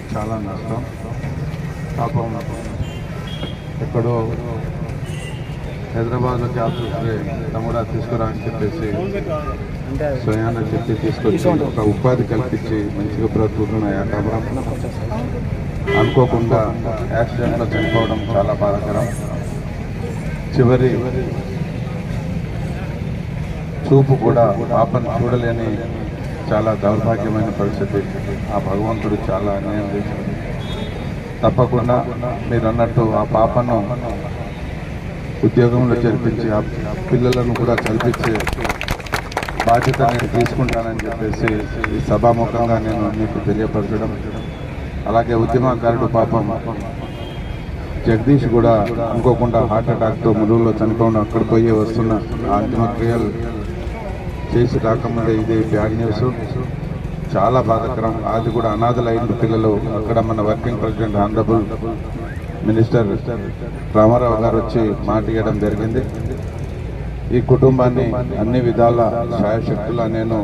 చాలా నష్టం పాపం ఎక్కడో హైదరాబాద్లో జాబ్ చూస్తే తమ్ముడా తీసుకురా అని చెప్పేసి స్వయాన చెప్పి తీసుకొచ్చి ఒక ఉపాధి కల్పించి మంచిగా బ్రతుకుతున్న వ్యాపారం అనుకోకుండా యాక్సిడెంట్లో చనిపోవడం చాలా బాధాకరం చివరి చూపు కూడా పాపను చూడలేని చాలా దౌర్భాగ్యమైన పరిస్థితి ఆ భగవంతుడు చాలా అన్యాయం చేశాడు తప్పకుండా మీరు అన్నట్టు ఆ పాపను ఉద్యోగంలో చేర్పించి ఆ పిల్లలను కూడా చదివించే బాధ్యత నేను తీసుకుంటానని చెప్పేసి ఈ సభాముఖంగా నేను మీకు తెలియపరచడం అలాగే ఉద్యమకారుడు పాపం జగదీష్ కూడా అనుకోకుండా హార్ట్ అటాక్తో ములుగులో చనిపోవడం అక్కడ పోయి వస్తున్న ఆ అంతిమ క్రియలు చేసి రాకముందే ఇది బ్యాడ్ న్యూస్ చాలా బాధాకరం అది కూడా అనాథలైన పిల్లలు అక్కడ మన working president honourable minister Ramarao garu వచ్చి మాట ఇవ్వడం జరిగింది ఈ కుటుంబాన్ని అన్ని విధాల శాయశక్తులా నేను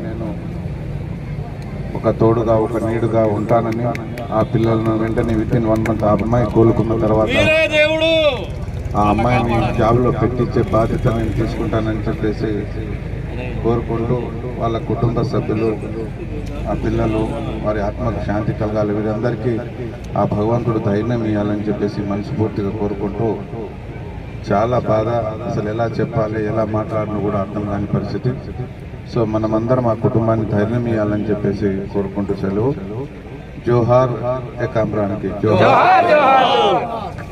ఒక తోడుగా ఒక నీడుగా ఉంటానని ఆ పిల్లలను వెంటనే విత్ ఇన్ వన్ మంత్ ఆ అమ్మాయి కోలుకున్న తర్వాత వీరే దేవుడు ఆ అమ్మాయిని జాబ్లో పెట్టించే బాధ్యత నేను తీసుకుంటానని చెప్పేసి కోరుకుంటూ వాళ్ళ కుటుంబ సభ్యులు ఆ పిల్లలు వారి ఆత్మకు శాంతి కలగాలి వీరందరికీ ఆ భగవంతుడు ధైర్యం ఇవ్వాలని చెప్పేసి మనస్ఫూర్తిగా కోరుకుంటూ చాలా బాధ అసలు ఎలా చెప్పాలి ఎలా మాట్లాడినా కూడా అర్థం కాని పరిస్థితి సో మనమందరం ఆ కుటుంబాన్ని ధైర్యం ఇవ్వాలని చెప్పేసి కోరుకుంటూ సెలవు జోహార్ ఏకాంబ్రానికి జోహార్